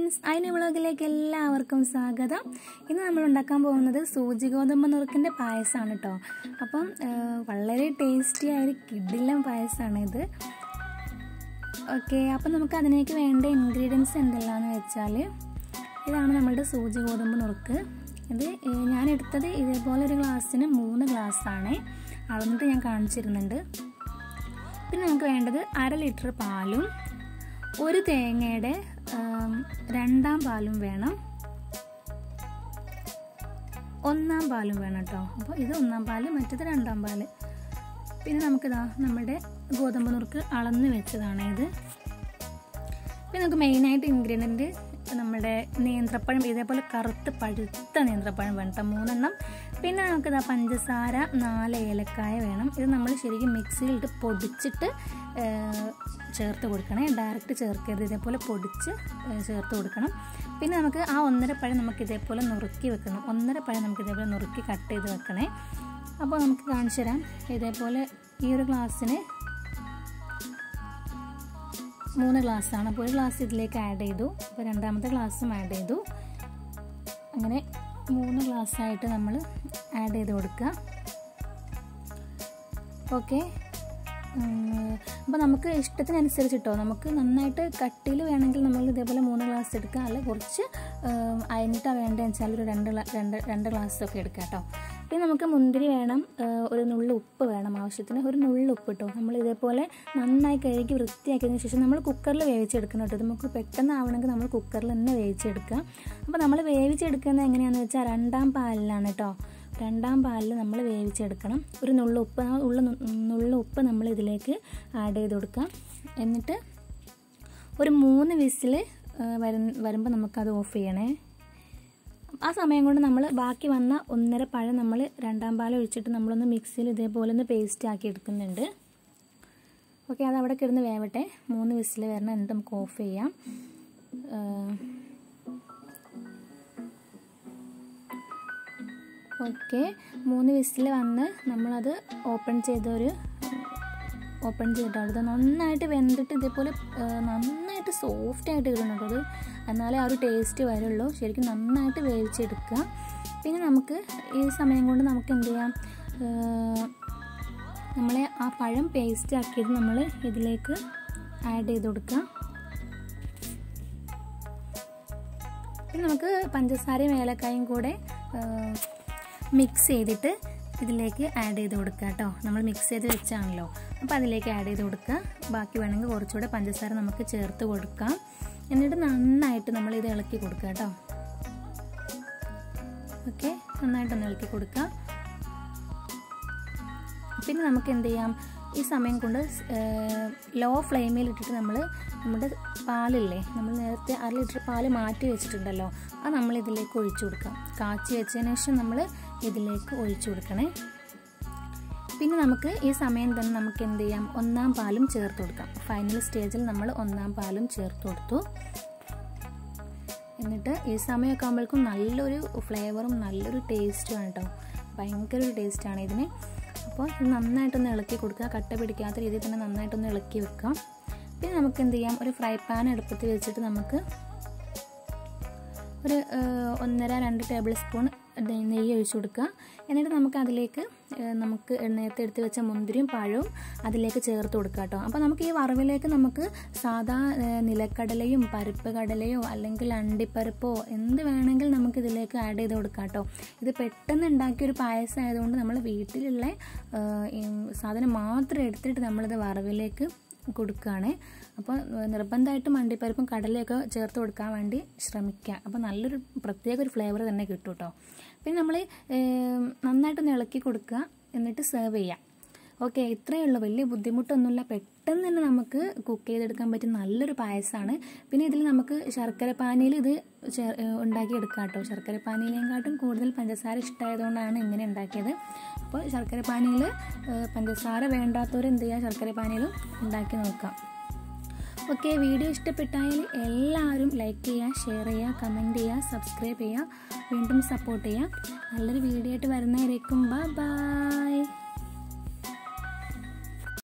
friends അതിന് വ്ളോഗിലേക്ക് എല്ലാവർക്കും സ്വാഗതം ഇന്ന് നമ്മൾ ഉണ്ടാക്കാൻ പോകുന്നത് സൂചി ഗോതമ്പ് നുറുക്കിൻ്റെ പായസമാണ് കേട്ടോ അപ്പം ആ, വളരെ ടേസ്റ്റി ആയ ഒരു കിഡിലം പായസമാണ് ഇത് ഓക്കെ അപ്പം നമുക്ക് അതിലേക്ക് വേണ്ട ഇൻഗ്രീഡിയൻസ് എന്തെല്ലാമെന്ന് വെച്ചാൽ ഇതാണ് നമ്മളുടെ സൂചി ഗോതമ്പ് നുറുക്ക് ഇത് ഏ, ഞാൻ എടുത്തത് ഇതേപോലെ ഒരു ഗ്ലാസ്സിന് മൂന്ന് ഗ്ലാസ്സാണ് അളന്നിട്ട് ഞാൻ കാണിച്ചിരുന്നുണ്ട് പിന്നെ നമുക്ക് വേണ്ടത് അര ലിറ്റർ പാലും ഒരു തേങ്ങയുടെ ആം, രണ്ടാം പാലും വേണം ഒന്നാം പാലും വേണം കേട്ടോ അപ്പോൾ ഇത് ഒന്നാം പാല് മറ്റേത് രണ്ടാം പാല് പിന്നെ നമുക്കിതാ നമ്മുടെ ഗോതമ്പ് നുറുക്ക് അളന്ന് വെച്ചതാണ് ഇത് പിന്നെ നമുക്ക് മെയിനായിട്ട് ഇൻഗ്രീഡിയൻറ്റ് നമ്മുടെ നേന്ത്രപ്പഴം ഇതേപോലെ കറുത്ത് പഴുത്ത നേന്ത്രപ്പഴം വേണം കേട്ടോ മൂന്നെണ്ണം പിന്നെ നമുക്കിതാ പഞ്ചസാര നാല് ഏലക്കായ വേണം ഇത് നമ്മൾ ശരിക്കും മിക്സിയിലിട്ട് പൊടിച്ചിട്ട് ആ, ചേർത്ത് കൊടുക്കണേ ഡയറക്റ്റ് ചേർക്കരുത് ഇതേപോലെ പൊടിച്ച് ആ, ചേർത്ത് കൊടുക്കണം പിന്നെ നമുക്ക് ആ ഒന്നര പഴം നമുക്ക് ഇതേപോലെ നുറുക്കി വെക്കണം ഒന്നര പഴം നമുക്ക് ഇതേപോലെ നുറുക്കി കട്ട് ചെയ്ത് വെക്കണേ അപ്പോൾ നമുക്ക് കാണിച്ചു തരാം ഇതേപോലെ ഈ ഒരു ഗ്ലാസ്സിന് മൂന്ന് ഗ്ലാസ്സാണ് അപ്പോൾ ഒരു ഗ്ലാസ് ഇതിലേക്ക് ആഡ് ചെയ്തു അപ്പോൾ രണ്ടാമത്തെ ഗ്ലാസ്സും ആഡ് ചെയ്തു അങ്ങനെ മൂന്ന് ഗ്ലാസ്സായിട്ട് നമ്മൾ ആഡ് ചെയ്ത് കൊടുക്കുക ഓക്കെ അപ്പോൾ നമുക്ക് ഇഷ്ടത്തിനനുസരിച്ച് കേട്ടോ നമുക്ക് നന്നായിട്ട് കട്ടിയിൽ വേണമെങ്കിൽ നമ്മൾ ഇതേപോലെ മൂന്ന് ഗ്ലാസ് എടുക്കുക അല്ല കുറച്ച് ഉം, അയഞ്ഞിട്ടാണ് വേണ്ടതെന്ന് വെച്ചാൽ ഒരു രണ്ട് ഗ്ലാ- രണ്ട് രണ്ട് ഗ്ലാസ് ഒക്കെ എടുക്കുക കേട്ടോ പിന്നെ നമുക്ക് മുന്തിരി വേണം ഏഹ്, ഒരു നുള്ളു ഉപ്പ് വേണം ആവശ്യത്തിന് ഒരു നുള്ളു ഉപ്പ് കേട്ടോ നമ്മൾ ഇതേപോലെ നന്നായി കഴുകി വൃത്തിയാക്കിയതിന് ശേഷം നമ്മൾ കുക്കറിൽ വേവിച്ചെടുക്കണം കേട്ടോ ഇത് നമുക്ക് പെട്ടെന്ന് ആവണമെങ്കിൽ നമ്മൾ കുക്കറിൽ തന്നെ വേവിച്ചെടുക്കുക അപ്പോൾ നമ്മൾ വേവിച്ചെടുക്കുന്നത് എങ്ങനെയാണെന്ന് വെച്ചാൽ രണ്ടാം പാലിലാണ് കേട്ടോ രണ്ടാം പാലിൽ നമ്മൾ വേവിച്ചെടുക്കണം ഒരു നുള്ളു ഉപ്പ് ആ ഉള്ള നുള്ളു ഉപ്പ് നമ്മൾ ഇതിലേക്ക് ആഡ് ചെയ്ത് കൊടുക്കാം എന്നിട്ട് ഒരു മൂന്ന് വിസിൽ വരും വരുമ്പോൾ നമുക്കത് ഓഫ് ചെയ്യണേ ആ സമയം കൊണ്ട് നമ്മൾ ബാക്കി വന്ന ഒന്നര പഴം നമ്മൾ രണ്ടാം പാൽ ഒഴിച്ചിട്ട് നമ്മളൊന്ന് മിക്സിയിൽ ഇതേപോലെ ഒന്ന് പേസ്റ്റ് ആക്കി എടുക്കുന്നുണ്ട് ഓക്കെ അത് അവിടെ കിടന്ന് വേവട്ടെ മൂന്ന് വിസിൽ വരണം എന്നിട്ട് നമുക്ക് ഓഫ് ചെയ്യാം ഓക്കെ മൂന്ന് വിസിൽ വന്ന് നമ്മളത് ഓപ്പൺ ചെയ്തൊരു ഓപ്പൺ ചെയ്തിട്ടാണ് ഇത് നന്നായിട്ട് വെന്തിട്ട് ഇതേപോലെ ആ, നന്നായിട്ട് സോഫ്റ്റ് ആയിട്ട് കിട്ടണം കേട്ടോ അത് എന്നാലേ ആ ഒരു ടേസ്റ്റ് വരുള്ളൂ ശരിക്കും നന്നായിട്ട് വേവിച്ചെടുക്കുക പിന്നെ നമുക്ക് ഈ സമയം കൊണ്ട് നമുക്ക് എന്ത് ചെയ്യാം ആ, നമ്മളെ ആ പഴം പേസ്റ്റ് ആക്കിയത് നമ്മൾ ഇതിലേക്ക് ആഡ് ചെയ്ത് കൊടുക്കുക പിന്നെ നമുക്ക് പഞ്ചസാരയും ഏലക്കായും കൂടെ മിക്സ് ചെയ്തിട്ട് ഇതിലേക്ക് ആഡ് ചെയ്ത് കൊടുക്കുക കേട്ടോ നമ്മൾ മിക്സ് ചെയ്ത് വെച്ചാണല്ലോ അപ്പോൾ അതിലേക്ക് ആഡ് ചെയ്ത് കൊടുക്കുക ബാക്കി വേണമെങ്കിൽ കുറച്ചുകൂടെ പഞ്ചസാര നമുക്ക് ചേർത്ത് കൊടുക്കാം എന്നിട്ട് നന്നായിട്ട് നമ്മൾ ഇത് ഇളക്കി കൊടുക്കുക കേട്ടോ ഓക്കെ നന്നായിട്ടൊന്ന് ഇളക്കി കൊടുക്കുക പിന്നെ നമുക്ക് എന്ത് ചെയ്യാം ഈ സമയം കൊണ്ട് ലോ ഫ്ലെയിമിൽ ഇട്ടിട്ട് നമ്മൾ നമ്മുടെ പാലില്ലേ നമ്മൾ നേരത്തെ അര ലിറ്റർ പാല് മാറ്റി വെച്ചിട്ടുണ്ടല്ലോ അത് നമ്മൾ ഇതിലേക്ക് ഒഴിച്ചു കൊടുക്കാം കാച്ചി വെച്ചതിന് ശേഷം നമ്മൾ ഇതിലേക്ക് ഒഴിച്ചു കൊടുക്കണേ പിന്നെ നമുക്ക് ഈ സമയം തന്നെ നമുക്ക് എന്ത് ചെയ്യാം ഒന്നാം പാലും ചേർത്ത് കൊടുക്കാം ഫൈനൽ സ്റ്റേജിൽ നമ്മൾ ഒന്നാം പാലും ചേർത്ത് കൊടുത്തു എന്നിട്ട് ഈ സമയമൊക്കെ ആകുമ്പോഴേക്കും നല്ലൊരു ഫ്ലേവറും നല്ലൊരു ടേസ്റ്റുമാണ് കേട്ടോ ഭയങ്കര ഒരു ടേസ്റ്റാണ് ഇതിന് അപ്പോൾ ഇത് നന്നായിട്ടൊന്ന് ഇളക്കി കൊടുക്കുക കട്ട പിടിക്കാത്ത രീതിയിൽ തന്നെ നന്നായിട്ടൊന്ന് ഇളക്കി വെക്കാം പിന്നെ നമുക്ക് എന്ത് ചെയ്യാം ഒരു ഫ്രൈ പാൻ അടുപ്പത്ത് വെച്ചിട്ട് നമുക്ക് ഒരു ഏഹ്, ഒന്നര രണ്ട് ടേബിൾ സ്പൂൺ നെയ്യ് ഒഴിച്ചു കൊടുക്കുക എന്നിട്ട് നമുക്ക് അതിലേക്ക് ഏഹ്, നമുക്ക് നേരത്തെ എടുത്ത് വെച്ച മുന്തിരിയും പഴവും അതിലേക്ക് ചേർത്ത് കൊടുക്കുക കേട്ടോ അപ്പോൾ നമുക്ക് ഈ വറവിലേക്ക് നമുക്ക് സാധാ ഏഹ്, നിലക്കടലയും പരിപ്പ് കടലയോ അല്ലെങ്കിൽ അണ്ടിപ്പരിപ്പോ എന്ത് വേണമെങ്കിൽ നമുക്ക് ഇതിലേക്ക് ആഡ് ചെയ്ത് കൊടുക്കാം കേട്ടോ ഇത് പെട്ടെന്ന് ഉണ്ടാക്കിയ ഒരു പായസം ആയതുകൊണ്ട് നമ്മൾ വീട്ടിലുള്ള ഏഹ്, ഈ സാധനം മാത്രം എടുത്തിട്ട് നമ്മളിത് വറവിലേക്ക് കൊടുക്കുകയാണ് അപ്പോൾ നിർബന്ധമായിട്ടും അണ്ടിപ്പരിപ്പും കടലയൊക്കെ ചേർത്ത് കൊടുക്കാൻ വേണ്ടി ശ്രമിക്കുക അപ്പോൾ നല്ലൊരു പ്രത്യേക ഒരു ഫ്ലേവർ തന്നെ കിട്ടും കേട്ടോ പിന്നെ നമ്മൾ നന്നായിട്ടൊന്ന് ഇളക്കി കൊടുക്കുക എന്നിട്ട് സെർവ് ചെയ്യുക ഓക്കെ ഇത്രയേ ഉള്ളൂ വലിയ ബുദ്ധിമുട്ടൊന്നുമില്ല പെട്ടെന്ന് തന്നെ നമുക്ക് കുക്ക് ചെയ്തെടുക്കാൻ പറ്റിയ നല്ലൊരു പായസമാണ് പിന്നെ ഇതിൽ നമുക്ക് ശർക്കര പാനിയിൽ ഇത് ചേ- ഏഹ് ഉണ്ടാക്കിയെടുക്കാം കേട്ടോ ശർക്കര പാനിയിലേക്കാട്ടും കൂടുതൽ പഞ്ചസാര ഇഷ്ടമായതുകൊണ്ടാണ് ഇങ്ങനെ ഉണ്ടാക്കിയത് അപ്പോൾ ശർക്കര പാനിയിൽ പഞ്ചസാര വേണ്ടാത്തവർ എന്ത് ചെയ്യുക ശർക്കര പാനിയിലും ഉണ്ടാക്കി നോക്കാം ഓക്കെ വീഡിയോ ഇഷ്ടപ്പെട്ടാൽ എല്ലാവരും ലൈക്ക് ചെയ്യുക ഷെയർ ചെയ്യുക കമൻറ്റ് ചെയ്യുക സബ്സ്ക്രൈബ് ചെയ്യുക വീണ്ടും സപ്പോർട്ട് ചെയ്യുക നല്ലൊരു വീഡിയോ ആയിട്ട് വരുന്നവരേക്കും ബൈ ബൈ